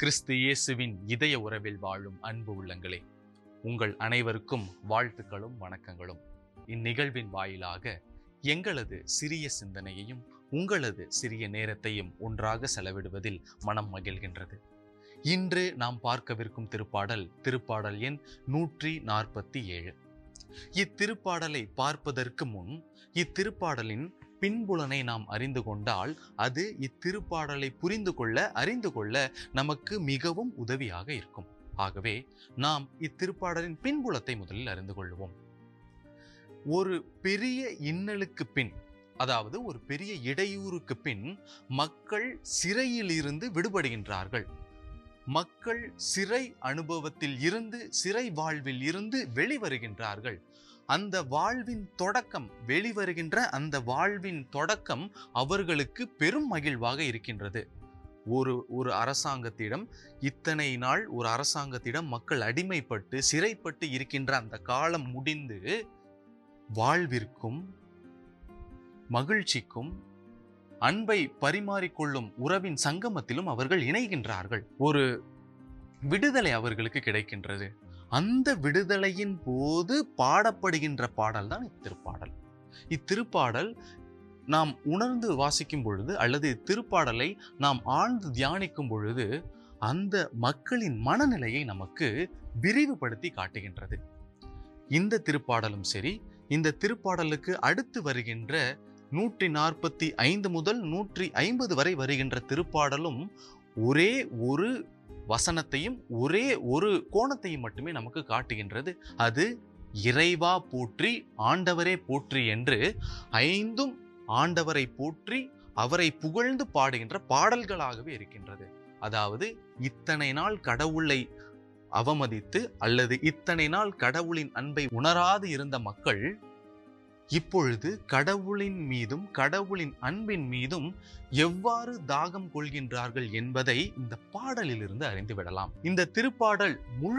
கிறிஸ்து இயேசுவின் இதய உறவில் வாழும் அன்பு உள்ளங்களே உங்கள் அனைவருக்கும் வாழ்த்துக்களும் வணக்கங்களும் இந்நிகழ்வின் வாயிலாக எங்களது சிறிய சிந்தனையையும் உங்களது சிறிய நேரத்தையும் ஒன்றாக செலவிடுவதில் மனம் மகிழ்கின்றது இன்று நாம் பார்க்கவிருக்கும் திருப்பாடல் திருப்பாடல் எண் நூற்றி நாற்பத்தி ஏழு இத்திருப்பாடலை பார்ப்பதற்கு முன் இத்திருப்பாடலின் பின்புலனை நாம் அறிந்து கொண்டால் அது இத்திருப்பாடலை புரிந்து கொள்ள அறிந்து கொள்ள நமக்கு மிகவும் உதவியாக இருக்கும் ஆகவே நாம் இத்திருப்பாடலின் பின்புலத்தை முதலில் அறிந்து கொள்வோம் ஒரு பெரிய இன்னலுக்கு பின் அதாவது ஒரு பெரிய இடையூறுக்கு பின் மக்கள் சிறையில் இருந்து விடுபடுகின்றார்கள் மக்கள் சிறை அனுபவத்தில் இருந்து சிறை வாழ்வில் இருந்து வெளிவருகின்றார்கள் அந்த வாழ்வின் தொடக்கம் வெளிவருகின்ற அந்த வாழ்வின் தொடக்கம் அவர்களுக்கு பெரும் மகிழ்வாக இருக்கின்றது ஒரு ஒரு அரசாங்கத்திடம் இத்தனை நாள் ஒரு அரசாங்கத்திடம் மக்கள் அடிமைப்பட்டு சிறைப்பட்டு இருக்கின்ற அந்த காலம் முடிந்து வாழ்விற்கும் மகிழ்ச்சிக்கும் அன்பை பரிமாறிக்கொள்ளும் உறவின் சங்கமத்திலும் அவர்கள் இணைகின்றார்கள் ஒரு விடுதலை அவர்களுக்கு கிடைக்கின்றது அந்த விடுதலையின் போது பாடப்படுகின்ற பாடல் தான் இத்திருப்பாடல் இத்திருப்பாடல் நாம் உணர்ந்து வாசிக்கும் பொழுது அல்லது திருப்பாடலை நாம் ஆழ்ந்து தியானிக்கும் பொழுது அந்த மக்களின் மனநிலையை நமக்கு விரிவுபடுத்தி காட்டுகின்றது இந்த திருப்பாடலும் சரி இந்த திருப்பாடலுக்கு அடுத்து வருகின்ற நூற்றி நாற்பத்தி ஐந்து முதல் நூற்றி ஐம்பது வரை வருகின்ற திருப்பாடலும் ஒரே ஒரு வசனத்தையும் ஒரே ஒரு கோணத்தையும் மட்டுமே நமக்கு காட்டுகின்றது அது இறைவா போற்றி ஆண்டவரே போற்றி என்று ஐந்தும் ஆண்டவரை போற்றி அவரை புகழ்ந்து பாடுகின்ற பாடல்களாகவே இருக்கின்றது அதாவது இத்தனை நாள் கடவுளை அவமதித்து அல்லது இத்தனை நாள் கடவுளின் அன்பை உணராது இருந்த மக்கள் இப்பொழுது கடவுளின் மீதும் கடவுளின் அன்பின் மீதும் எவ்வாறு தாகம் கொள்கின்றார்கள் என்பதை இந்த பாடலிலிருந்து அறிந்து விடலாம் இந்த திருப்பாடல் முழு